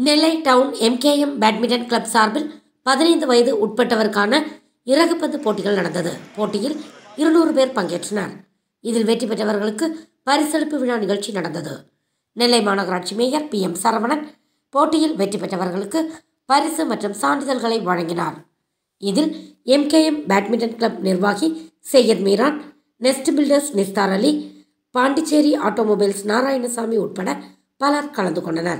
நெல்லை town MKM badminton club சார்பில் பதினைந்து வயது உட்பட்டவருக்கான இறகுப்பந்து போட்டிகள் நடந்தது போட்டியில் இருநூறு பேர் பங்கேற்றனர் இதில் வெற்றி பெற்றவர்களுக்கு பரிசளிப்பு விழா நிகழ்ச்சி நடந்தது நெல்லை மாநகராட்சி மேயர் பி எம் சரவணன் போட்டியில் வெற்றி பெற்றவர்களுக்கு பரிசு மற்றும் சான்றிதழ்களை வழங்கினார் இதில் எம்கேஎம் பேட்மிண்டன் கிளப் நிர்வாகி Syed Meeran Nest Builders Nisthar Ali Pondicherry automobiles Narayanasamy உட்பட பலர் கலந்து கொண்டனர்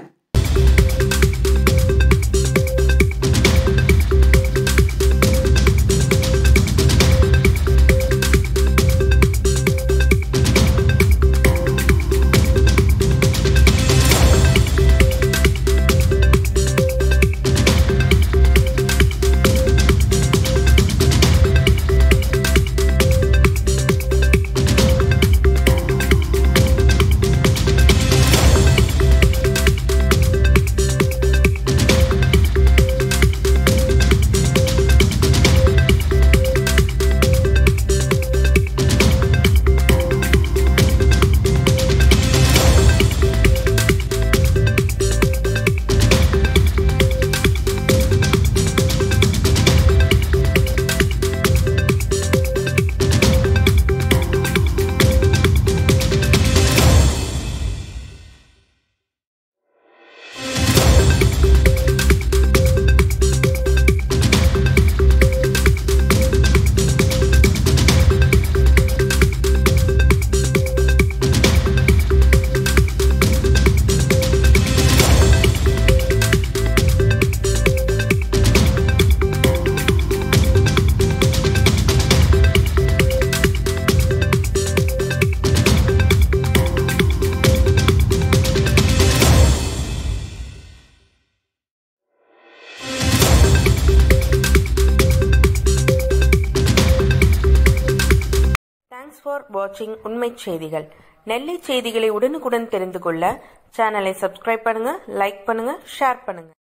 தேங்க்ஸ் ஃபார் வாட்சிங் உண்மை செய்திகள் நெல்லை செய்திகளை உடனுக்குடன் தெரிந்து கொள்ள சேனலை சப்ஸ்கிரைப் பண்ணுங்க லைக் பண்ணுங்க ஷேர் பண்ணுங்க